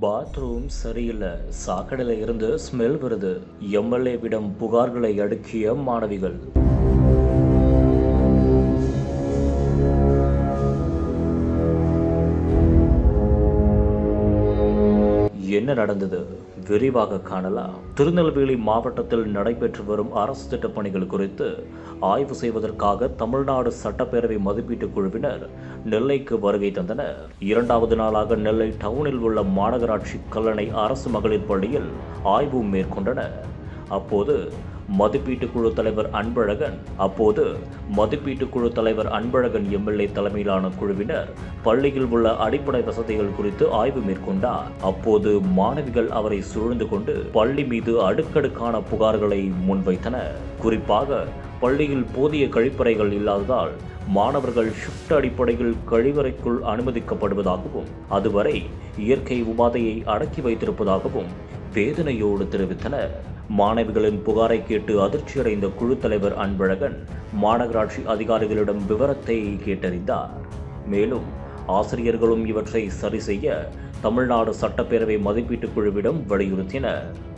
bathroom சரியில்லை சாக்கடையில் இருந்து ஸ்மெல் வருது எம்எல்ஏவிடம் புகார்களை அடுக்கிய மாணவிகள் என்ன நடந்தது விரிவாக காணலாம் திருநெல்வேலி மாவட்டத்தில் நடைபெற்று வரும் அரசு திட்டப் பணிகள் குறித்து ஆய்வு செய்வதற்காக தமிழ்நாடு சட்டப்பேரவை மதிப்பீட்டுக் குழுவினர் நெல்லைக்கு வருகை தந்தனர் இரண்டாவது நாளாக நெல்லை டவுனில் உள்ள மாநகராட்சி கல்லணை அரசு மகளிர் பள்ளியில் ஆய்வு மேற்கொண்டனர் அப்போது மதிப்பீட்டு குழு தலைவர் அன்பழகன் அப்போது மதிப்பீட்டு குழு தலைவர் அன்பழகன் எம்எல்ஏ தலைமையிலான குழுவினர் பள்ளியில் உள்ள அடிப்படை வசதிகள் குறித்து ஆய்வு மேற்கொண்டார் அப்போது மாணவிகள் அவரை சூழ்ந்து கொண்டு பள்ளி மீது அடுக்கடுக்கான புகார்களை முன்வைத்தனர் குறிப்பாக பள்ளியில் போதிய கழிப்பறைகள் இல்லாததால் மாணவர்கள் ஷிப்ட் அடிப்படையில் கழிவறைக்குள் அனுமதிக்கப்படுவதாகவும் அதுவரை இயற்கை உபாதையை அடக்கி வைத்திருப்பதாகவும் வேதனையோடு தெரிவித்தனர் மாணவிகளின் புகாரை கேட்டு அதிர்ச்சியடைந்த குழு தலைவர் அன்பழகன் மாநகராட்சி அதிகாரிகளிடம் விவரத்தை கேட்டறிந்தார் மேலும் ஆசிரியர்களும் இவற்றை சரி செய்ய தமிழ்நாடு சட்டப்பேரவை மதிப்பீட்டுக் குழுவிடம் வலியுறுத்தினர்